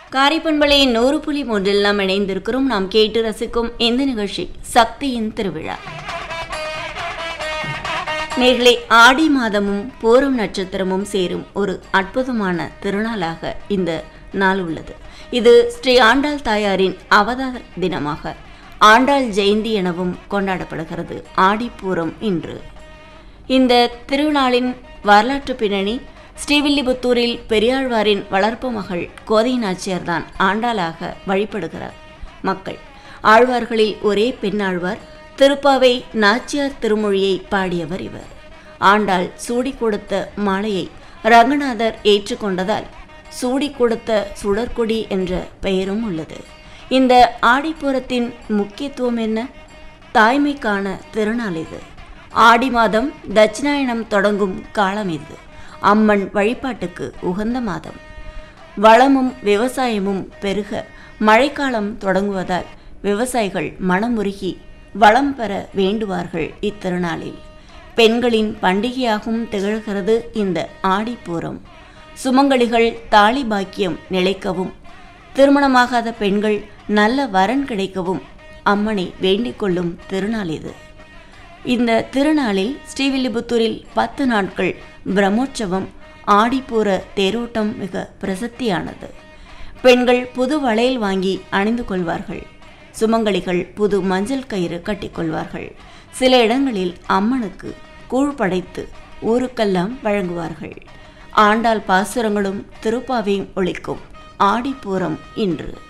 காரிப்பண்பளையின் நூறு புள்ளி மூன்றில் நாம் இணைந்திருக்கிறோம் நாம் கேட்டு ரசிக்கும் இந்த நிகழ்ச்சி சக்தியின் திருவிழா நேர்களே ஆடி மாதமும் பூரம் நட்சத்திரமும் சேரும் ஒரு அற்புதமான திருநாளாக இந்த நாள் உள்ளது இது ஸ்ரீ ஆண்டாள் தாயாரின் அவதார தினமாக ஆண்டாள் ஜெயந்தி எனவும் கொண்டாடப்படுகிறது ஆடிப்பூரம் இன்று இந்த திருநாளின் வரலாற்று பின்னணி ஸ்ரீவில்லிபுத்தூரில் பெரியாழ்வாரின் வளர்ப்பு மகள் கோதை நாச்சியார் தான் ஆண்டாளாக வழிபடுகிறார் மக்கள் ஆழ்வார்களில் ஒரே பெண்ணாழ்வார் திருப்பாவை நாச்சியார் திருமொழியை பாடியவர் இவர் ஆண்டாள் சூடி கொடுத்த மாலையை ரங்கநாதர் ஏற்றுக்கொண்டதால் சூடி கொடுத்த சுடற்கொடி என்ற பெயரும் உள்ளது இந்த ஆடிப்புறத்தின் முக்கியத்துவம் என்ன தாய்மைக்கான திருநாள் இது ஆடி மாதம் தட்சிணாயனம் தொடங்கும் காலம் இது அம்மன் வழிபாட்டுக்கு உகந்த மாதம் வளமும் விவசாயமும் பெருக மழைக்காலம் தொடங்குவதால் விவசாயிகள் மனமுருகி வளம் பெற வேண்டுவார்கள் இத்திருநாளில் பெண்களின் பண்டிகையாகவும் திகழ்கிறது இந்த ஆடிப்பூரம் சுமங்கலிகள் தாலி பாக்கியம் நிலைக்கவும் திருமணமாகாத பெண்கள் நல்ல வரன் கிடைக்கவும் அம்மனை வேண்டிக் கொள்ளும் திருநாள் இது இந்த திருநாளில் ஸ்ரீவில்லிபுத்தூரில் பத்து நாட்கள் பிரம்மோற்சவம் ஆடிப்பூர தேரோட்டம் மிக பிரசித்தியானது பெண்கள் புது வளையல் வாங்கி அணிந்து கொள்வார்கள் சுமங்கலிகள் புது மஞ்சள் கயிறு கட்டிக்கொள்வார்கள் சில இடங்களில் அம்மனுக்கு கூழ் படைத்து ஊருக்கெல்லாம் வழங்குவார்கள் ஆண்டாள் பாசுரங்களும் திருப்பாவையும் ஒழிக்கும் ஆடிப்பூரம் இன்று